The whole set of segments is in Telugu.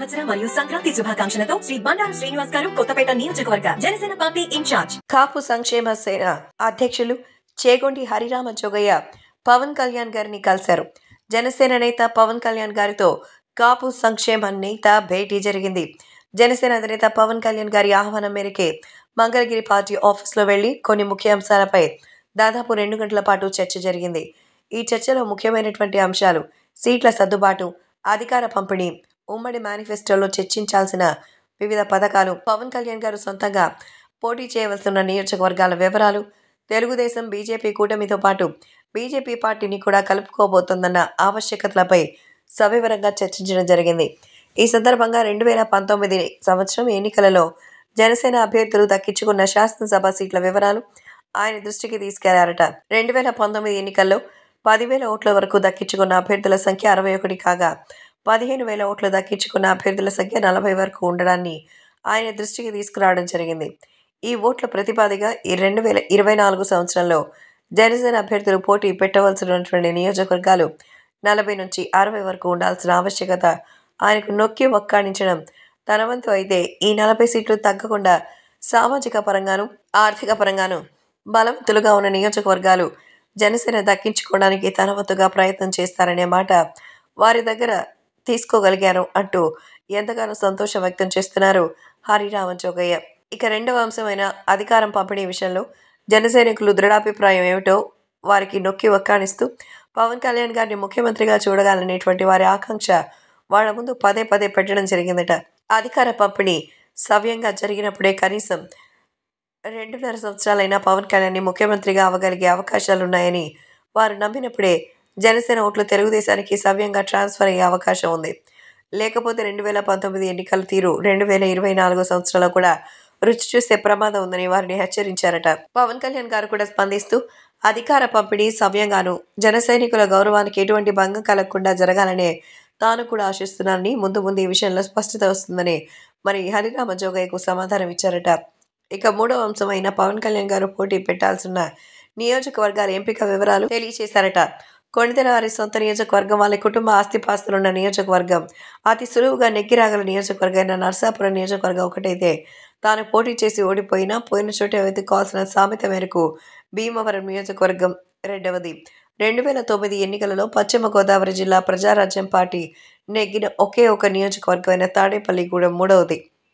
సంవత్సరం మరియు సంక్రాంతి శుభాకాంక్షలతో శ్రీ బండారు శ్రీనివాస్ గారు కొత్తపేట నియోజకవర్గ జనసేన పార్టీ ఇన్ఛార్జ్ కాపు సంక్షేమ సేన అధ్యక్షులు చేగొండి హరిరామ జోగయ్య పవన్ కళ్యాణ్ గారిని కలిశారు జనసేన నేత పవన్ కళ్యాణ్ గారితో కాపు సంక్షేమ నేత భేటీ జరిగింది జనసేన అధినేత పవన్ కళ్యాణ్ గారి ఆహ్వానం మేరకే మంగళగిరి పార్టీ ఆఫీస్లో వెళ్లి కొన్ని ముఖ్య అంశాలపై దాదాపు రెండు గంటల పాటు చర్చ జరిగింది ఈ చర్చలో ముఖ్యమైనటువంటి అంశాలు సీట్ల సర్దుబాటు అధికార పంపిణీ ఉమ్మడి మేనిఫెస్టోలో చర్చించాల్సిన వివిధ పథకాలు పవన్ కళ్యాణ్ గారు సొంతంగా పోటీ చేయవలసిన నియోజకవర్గాల వివరాలు తెలుగుదేశం బీజేపీ కూటమితో పాటు బీజేపీ పార్టీని కూడా కలుపుకోబోతోందన్న ఆవశ్యకతలపై సవివరంగా చర్చించడం జరిగింది ఈ సందర్భంగా రెండు వేల పంతొమ్మిది సంవత్సరం ఎన్నికలలో జనసేన అభ్యర్థులు దక్కించుకున్న శాసనసభ సీట్ల వివరాలు ఆయన దృష్టికి తీసుకెళ్లారట రెండు వేల పంతొమ్మిది ఎన్నికల్లో పదివేల ఓట్ల వరకు దక్కించుకున్న అభ్యర్థుల సంఖ్య అరవై ఒకటి కాగా పదిహేను వేల ఓట్లు దక్కించుకున్న అభ్యర్థుల సంఖ్య నలభై వరకు ఉండడాన్ని ఆయన దృష్టికి తీసుకురావడం జరిగింది ఈ ఓట్ల ప్రతిపాదిగా ఈ రెండు వేల ఇరవై నాలుగు సంవత్సరంలో జనసేన అభ్యర్థులు పోటీ పెట్టవలసినటువంటి నియోజకవర్గాలు నలభై నుంచి అరవై వరకు ఉండాల్సిన ఆవశ్యకత ఆయనకు నొక్కి ఒక్కాణించడం తన వంతు అయితే ఈ నలభై సీట్లు తగ్గకుండా సామాజిక పరంగాను ఆర్థిక పరంగాను బలవంతులుగా ఉన్న నియోజకవర్గాలు జనసేన దక్కించుకోవడానికి తన వంతుగా ప్రయత్నం చేస్తారనే మాట వారి దగ్గర తీసుకోగలిగారు అంటూ ఎంతగానో సంతోషం వ్యక్తం చేస్తున్నారు హరిరామ జోగయ్య ఇక రెండవ అంశమైన అధికారం పంపిణీ విషయంలో జనసైనికులు దృఢాభిప్రాయం ఏమిటో వారికి నొక్కి ఒక్కానిస్తూ పవన్ కళ్యాణ్ గారిని ముఖ్యమంత్రిగా చూడగాలనేటువంటి వారి ఆకాంక్ష వాళ్ళ ముందు పదే పదే పెట్టడం జరిగిందట అధికార పంపిణీ సవ్యంగా జరిగినప్పుడే కనీసం రెండున్నర సంవత్సరాలైనా పవన్ కళ్యాణ్ని ముఖ్యమంత్రిగా అవ్వగలిగే అవకాశాలున్నాయని వారు నమ్మినప్పుడే జనసేన ఓట్లు తెలుగుదేశానికి సవ్యంగా ట్రాన్స్ఫర్ అయ్యే అవకాశం ఉంది లేకపోతే రెండు వేల పంతొమ్మిది ఎన్నికల తీరు రెండు వేల ఇరవై నాలుగు సంవత్సరంలో కూడా రుచి చూసే ప్రమాదం ఉందని వారిని హెచ్చరించారట పవన్ కళ్యాణ్ గారు కూడా స్పందిస్తూ అధికార పంపిణీ సవ్యంగాను జన సైనికుల గౌరవానికి ఎటువంటి భంగం కలగకుండా జరగాలనే తాను కూడా ఆశిస్తున్నానని ముందు ముందు ఈ విషయంలో స్పష్టత వస్తుందని మరి హరిరామ జోగయ్యకు సమాధానం ఇచ్చారట ఇక మూడవ అంశమైన పవన్ కళ్యాణ్ గారు పోటీ పెట్టాల్సిన నియోజకవర్గాల ఎంపిక వివరాలు తెలియచేశారట కొణిదెల వారి సొంత నియోజకవర్గం వాళ్ళ కుటుంబ ఆస్తిపాస్తులున్న నియోజకవర్గం అతి సులువుగా నెగ్గిరాగల నియోజకవర్గమైన నర్సాపురం నియోజకవర్గం ఒకటైతే తాను పోటీ చేసి ఓడిపోయినా పోయిన చోట వెతుక్కోవాల్సిన సామెత మేరకు భీమవరం నియోజకవర్గం రెండవది రెండు వేల తొమ్మిది ఎన్నికలలో పశ్చిమ గోదావరి జిల్లా ప్రజారాజ్యం పార్టీ నెగ్గిన ఒకే ఒక నియోజకవర్గమైన తాడేపల్లిగూడెం మూడవది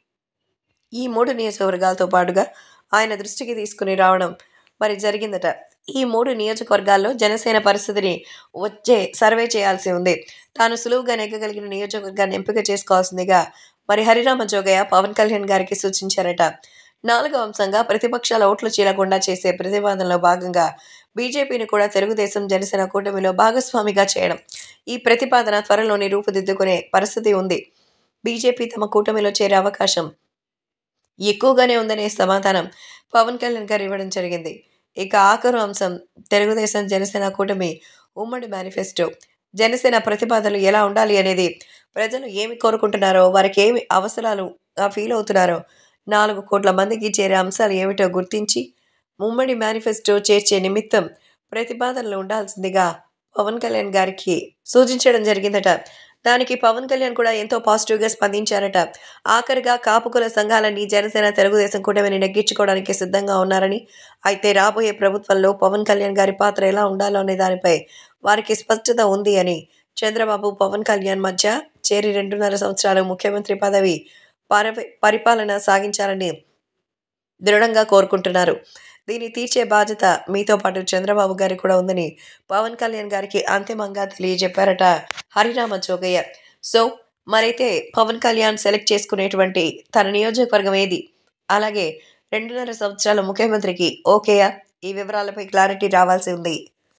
ఈ మూడు నియోజకవర్గాలతో పాటుగా ఆయన దృష్టికి తీసుకుని రావడం మరి జరిగిందట ఈ మూడు నియోజకవర్గాల్లో జనసేన పరిస్థితిని వచ్చే సర్వే చేయాల్సి ఉంది తాను సులువుగా నెగ్గగలిగిన నియోజకవర్గాన్ని ఎంపిక చేసుకోవాల్సిందిగా మరి హరిరామ జోగయ్య పవన్ కళ్యాణ్ గారికి సూచించారట నాలుగవ అంశంగా ప్రతిపక్షాల ఓట్లు చీలకుండా చేసే ప్రతిపాదనలో భాగంగా బీజేపీని కూడా తెలుగుదేశం జనసేన కూటమిలో భాగస్వామిగా చేయడం ఈ ప్రతిపాదన త్వరలోనే రూపుదిద్దుకునే పరిస్థితి ఉంది బీజేపీ తమ కూటమిలో చేరే అవకాశం ఎక్కువగానే ఉందనే సమాధానం పవన్ కళ్యాణ్ గారు ఇవ్వడం జరిగింది ఇక ఆఖరు అంశం తెలుగుదేశం జనసేన కూటమి ఉమ్మడి మేనిఫెస్టో జనసేన ప్రతిపాదనలు ఎలా ఉండాలి అనేది ప్రజలు ఏమి కోరుకుంటున్నారో వారికి ఏమి అవసరాలు ఫీల్ అవుతున్నారో నాలుగు కోట్ల మందికి చేరే అంశాలు ఏమిటో గుర్తించి ఉమ్మడి మేనిఫెస్టో చేర్చే నిమిత్తం ప్రతిపాదనలు ఉండాల్సిందిగా పవన్ కళ్యాణ్ గారికి సూచించడం జరిగిందట దానికి పవన్ కళ్యాణ్ కూడా ఎంతో పాజిటివ్గా స్పందించారట ఆఖరిగా కాపుకుల సంఘాలన్నీ జనసేన తెలుగుదేశం కూటమిని నెగ్గించుకోవడానికి సిద్ధంగా ఉన్నారని అయితే రాబోయే ప్రభుత్వంలో పవన్ కళ్యాణ్ గారి పాత్ర ఎలా ఉండాలో అనే దానిపై వారికి స్పష్టత ఉంది అని చంద్రబాబు పవన్ కళ్యాణ్ మధ్య చేరి రెండున్నర సంవత్సరాలు ముఖ్యమంత్రి పదవి పరవ- పరిపాలన సాగించాలని దృఢంగా కోరుకుంటున్నారు దీన్ని తీర్చే బాధ్యత మీతో పాటు చంద్రబాబు గారికి కూడా ఉందని పవన్ కళ్యాణ్ గారికి అంతిమంగా తెలియజెప్పారట హరిరామ జోగయ్య సో మరైతే పవన్ కళ్యాణ్ సెలెక్ట్ చేసుకునేటువంటి తన నియోజకవర్గం ఏది అలాగే రెండున్నర సంవత్సరాల ముఖ్యమంత్రికి ఓకేయా ఈ వివరాలపై క్లారిటీ రావాల్సి ఉంది